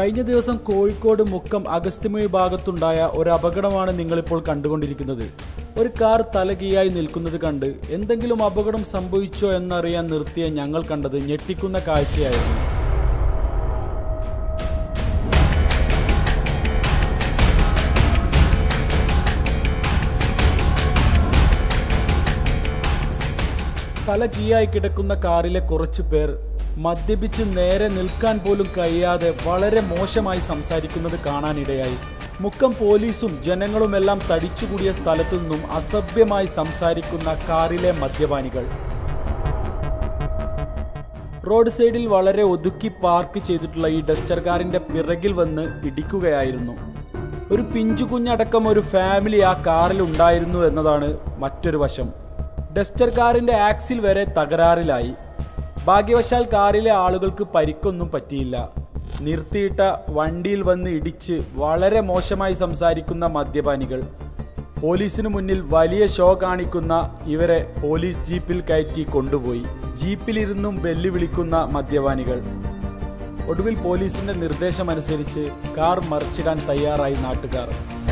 കഴിഞ്ഞ ദിവസം കോഴിക്കോട് മുക്കം അഗസ്ത്യമൊഴി ഭാഗത്തുണ്ടായ ഒരു അപകടമാണ് നിങ്ങളിപ്പോൾ കണ്ടുകൊണ്ടിരിക്കുന്നത് ഒരു കാർ തലകീയായി നിൽക്കുന്നത് കണ്ട് എന്തെങ്കിലും അപകടം സംഭവിച്ചോ എന്നറിയാൻ നിർത്തിയ ഞങ്ങൾ കണ്ടത് ഞെട്ടിക്കുന്ന കാഴ്ചയായിരുന്നു തല കീയായി കിടക്കുന്ന കാറിലെ കുറച്ചു പേർ മദ്യപിച്ച് നേരെ നിൽക്കാൻ പോലും കഴിയാതെ വളരെ മോശമായി സംസാരിക്കുന്നത് കാണാനിടയായി മുക്കം പോലീസും ജനങ്ങളുമെല്ലാം തടിച്ചുകൂടിയ സ്ഥലത്തു നിന്നും അസഭ്യമായി സംസാരിക്കുന്ന കാറിലെ മദ്യപാനികൾ റോഡ് സൈഡിൽ വളരെ ഒതുക്കി പാർക്ക് ചെയ്തിട്ടുള്ള ഈ ഡസ്റ്റർ കാറിന്റെ പിറകിൽ വന്ന് ഇടിക്കുകയായിരുന്നു ഒരു പിഞ്ചു കുഞ്ഞടക്കം ഒരു ഫാമിലി ആ കാറിൽ ഉണ്ടായിരുന്നു എന്നതാണ് മറ്റൊരു വശം ഡസ്റ്റർ കാറിന്റെ ആക്സിൽ വരെ തകരാറിലായി ഭാഗ്യവശാൽ കാറിലെ ആളുകൾക്ക് പരിക്കൊന്നും പറ്റിയില്ല നിർത്തിയിട്ട വണ്ടിയിൽ വന്ന് ഇടിച്ച് വളരെ മോശമായി സംസാരിക്കുന്ന മദ്യപാനികൾ പോലീസിന് മുന്നിൽ വലിയ ഷോ കാണിക്കുന്ന ഇവരെ പോലീസ് ജീപ്പിൽ കയറ്റി കൊണ്ടുപോയി ജീപ്പിലിരുന്നും വെല്ലുവിളിക്കുന്ന മദ്യപാനികൾ ഒടുവിൽ പോലീസിന്റെ നിർദ്ദേശമനുസരിച്ച് കാർ മറിച്ചിടാൻ തയ്യാറായി നാട്ടുകാർ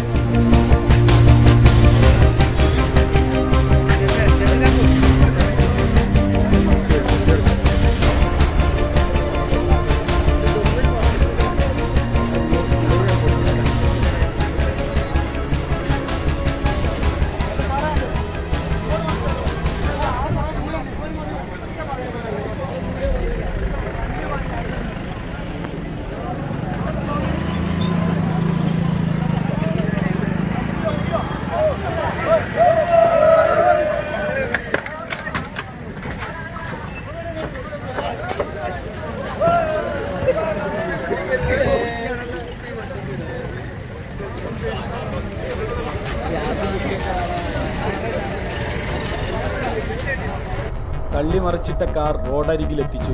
തള്ളിമറിച്ചിട്ട കാർ റോഡരികിലെത്തിച്ചു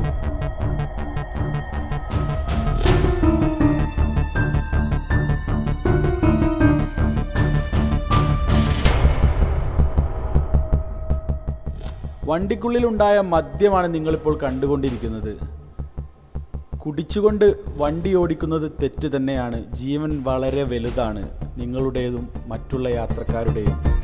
വണ്ടിക്കുള്ളിലുണ്ടായ മദ്യമാണ് നിങ്ങളിപ്പോൾ കണ്ടുകൊണ്ടിരിക്കുന്നത് കുടിച്ചുകൊണ്ട് വണ്ടി ഓടിക്കുന്നത് തെറ്റ് തന്നെയാണ് ജീവൻ വളരെ വലുതാണ് നിങ്ങളുടേതും മറ്റുള്ള യാത്രക്കാരുടെയും